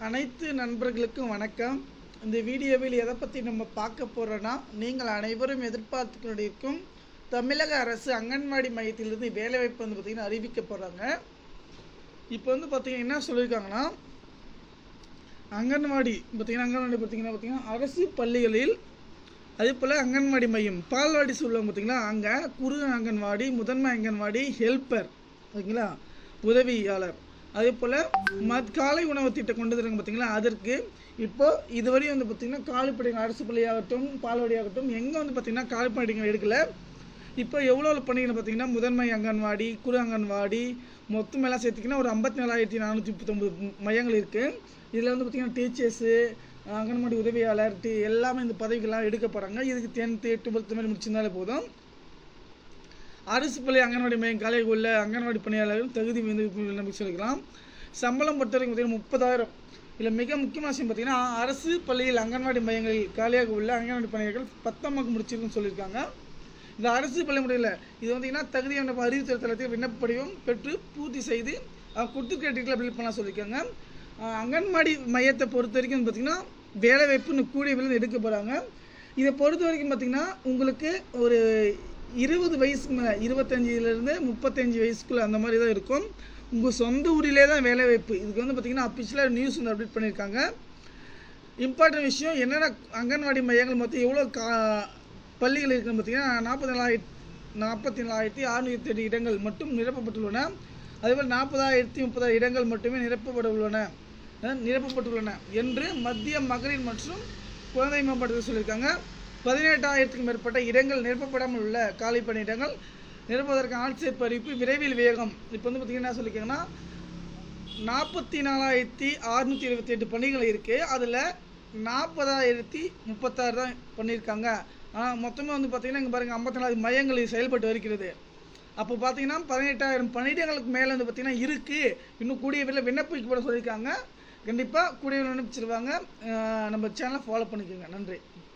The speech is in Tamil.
அனைத்து நண்பர்களுக்கும் வணக்கம் இந்த வீடியோவில் எதை பற்றி நம்ம பார்க்க போகிறோன்னா நீங்கள் அனைவரும் எதிர்பார்த்து கொண்டிருக்கும் தமிழக அரசு அங்கன்வாடி மையத்திலிருந்து வேலைவாய்ப்பு வந்து பார்த்திங்கன்னா அறிவிக்க போகிறாங்க இப்போ வந்து பார்த்திங்கன்னா என்ன சொல்லியிருக்காங்கன்னா அங்கன்வாடி பார்த்திங்கன்னா அங்கன்வாடி பார்த்திங்கன்னா பார்த்திங்கன்னா அரசு பள்ளிகளில் அதே போல் அங்கன்வாடி மையம் பால்வாடி சொல்லுவாங்க பார்த்தீங்களா அங்கே குறு அங்கன்வாடி முதன்மை அங்கன்வாடி ஹெல்ப்பர் ஓகேங்களா உதவியாளர் அதே போல் மத் காலை உணவு திட்டம் கொண்டு வராங்க பார்த்தீங்களா அதற்கு இப்போ இதுவரையும் வந்து பார்த்திங்கன்னா காலிப்படைகள் அரசு பள்ளியாகட்டும் பால்வாடி ஆகட்டும் எங்கே வந்து பார்த்திங்கன்னா காலிப்படைகள் எடுக்கல இப்போ எவ்வளோ பண்ணிக்கணும் பார்த்தீங்கன்னா முதன்மை அங்கன்வாடி குறு அங்கன்வாடி மொத்தம் எல்லாம் சேர்த்திங்கன்னா ஒரு ஐம்பத்தி நாலாயிரத்தி நானூற்றி முப்பத்தொம்பது மையங்கள் இருக்குது இதில் வந்து பார்த்திங்கன்னா டீச்சர்ஸு அங்கன்வாடி உதவியாளர் டி எல்லாமே இந்த பதவிகள்லாம் எடுக்க போகிறாங்க இதுக்கு டென்த்து டுவெல்த்து மாதிரி முடிச்சிருந்தாலே போதும் அரசு பள்ளி அங்கன்வாடி மையம் காலையில் உள்ள அங்கன்வாடி பணியாளர்கள் தகுதி வந்து நம்பி சொல்லிக்கலாம் சம்பளம் பொறுத்த வரைக்கும் பார்த்தீங்கன்னா முப்பதாயிரம் இதில் மிக முக்கியமான விஷயம் பார்த்தீங்கன்னா அரசு பள்ளியில் அங்கன்வாடி மையங்களில் காலியாக உள்ள அங்கன்வாடி பணியாளர்கள் பத்தாம் வகுப்பு முடிச்சிருக்குன்னு சொல்லியிருக்காங்க இந்த அரசு பள்ளி முறையில் இது வந்தீங்கன்னா தகுதியான அறிவுத்தல் தளத்தில் விண்ணப்ப படிவம் பெற்று பூர்த்தி செய்து கொடுத்துருக்க டீட்டெயில் அப்டேட் பண்ணலாம் சொல்லியிருக்காங்க அஹ் அங்கன்வாடி மையத்தை பொறுத்த வரைக்கும் பார்த்தீங்கன்னா வேலை வாய்ப்பு கூடிய விலை எடுக்க போகிறாங்க இதை பொறுத்த வரைக்கும் பார்த்தீங்கன்னா உங்களுக்கு ஒரு இருபது வயசுக்கு மேலே இருபத்தஞ்சிலேருந்து முப்பத்தஞ்சு வயசுக்குள்ளே அந்த மாதிரி தான் இருக்கும் உங்கள் சொந்த ஊரிலே தான் வேலை வாய்ப்பு இதுக்கு வந்து பார்த்தீங்கன்னா அஃபிஷியலாக நியூஸ் வந்து அப்டேட் பண்ணியிருக்காங்க இம்பார்ட்டன்ட் விஷயம் என்னென்ன அங்கன்வாடி மையங்கள் மொத்தம் எவ்வளோ கா பள்ளிகள் இருக்குன்னு பார்த்தீங்கன்னா நாற்பத்தி நாலாயிரத்தி நாற்பத்தி நாலாயிரத்தி அறுநூற்றி எட்டு இடங்கள் மட்டும் நிரப்பப்பட்டுள்ளன அதேபோல் நாற்பதாயிரத்தி முப்பதாயிரம் இடங்கள் மட்டுமே நிரப்பப்பட உள்ளன அஹ் நிரப்பப்பட்டுள்ளன என்று மத்திய மகளிர் மற்றும் குழந்தை மேம்பாட்டுத்துறை சொல்லியிருக்காங்க பதினெட்டாயிரத்துக்கும் மேற்பட்ட இடங்கள் நிரப்பப்படாமல் உள்ள காலி பணியிடங்கள் நிரப்புவதற்கான ஆட்சேர்ப்பு அறிவிப்பு விரைவில் வேகம் இப்போ வந்து பார்த்திங்கன்னா என்ன சொல்லியிருக்காங்கன்னா நாற்பத்தி நாலாயிரத்தி அறுநூற்றி இருபத்தி எட்டு பணிகள் இருக்குது அதில் நாற்பதாயிரத்தி முப்பத்தாறு தான் பண்ணியிருக்காங்க ஆனால் மொத்தமாக வந்து பார்த்திங்கன்னா இங்கே பாருங்கள் ஐம்பத்தி நாலு மையங்கள் செயல்பட்டு வருகிறது அப்போ பார்த்தீங்கன்னா பதினெட்டாயிரம் பணியிடங்களுக்கு மேலே வந்து பார்த்திங்கன்னா இருக்குது இன்னும் கூடிய விரைவில் விண்ணப்பிக்கப்பட சொல்லியிருக்காங்க கண்டிப்பாக கூடிய விரைவில் விண்ணப்பிச்சிருவாங்க அஹ் நம்ம சேனலை ஃபாலோ பண்ணிக்கோங்க நன்றி